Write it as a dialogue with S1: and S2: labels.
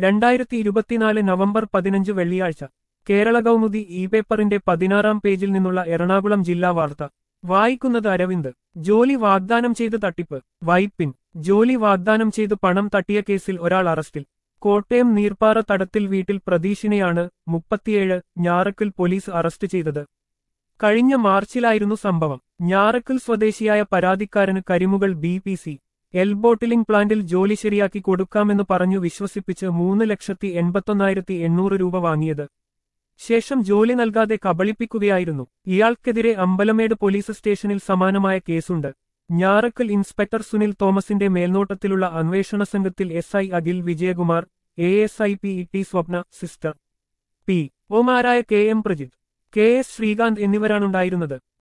S1: രണ്ടായിരത്തി ഇരുപത്തിനാല് നവംബർ പതിനഞ്ച് വെള്ളിയാഴ്ച കേരള കൗമുദി ഇ പേപ്പറിന്റെ പതിനാറാം പേജിൽ നിന്നുള്ള എറണാകുളം ജില്ലാ വാർത്ത വായിക്കുന്നത് അരവിന്ദ് ജോലി വാഗ്ദാനം ചെയ്ത് തട്ടിപ്പ് വൈപ്പിൻ ജോലി വാഗ്ദാനം ചെയ്ത് പണം തട്ടിയ കേസിൽ ഒരാൾ അറസ്റ്റിൽ കോട്ടയം നീർപ്പാറ തടത്തിൽ വീട്ടിൽ പ്രതീഷിനെയാണ് മുപ്പത്തിയേഴ് ഞാറക്കൽ പോലീസ് അറസ്റ്റ് ചെയ്തത് കഴിഞ്ഞ മാർച്ചിലായിരുന്നു സംഭവം ഞാറക്കൽ സ്വദേശിയായ പരാതിക്കാരന് Karimugal B P C L bottling പ്ലാന്റിൽ ജോലി ശരിയാക്കി കൊടുക്കാമെന്ന് പറഞ്ഞു വിശ്വസിപ്പിച്ച് മൂന്ന് ലക്ഷത്തി എൺപത്തൊന്നായിരത്തി എണ്ണൂറ് രൂപ വാങ്ങിയത് ശേഷം ജോലി നൽകാതെ കബളിപ്പിക്കുകയായിരുന്നു ഇയാൾക്കെതിരെ അമ്പലമേട് പോലീസ് സ്റ്റേഷനിൽ സമാനമായ കേസുണ്ട് ഞാറക്കൽ ഇൻസ്പെക്ടർ സുനിൽ തോമസിന്റെ മേൽനോട്ടത്തിലുള്ള അന്വേഷണ സംഘത്തിൽ S I Akhil Vijayakumar A S I P E T Swapna sister P ഒമാരായ K M Prajith K S Sreekanth എന്നിവരാണുണ്ടായിരുന്നത്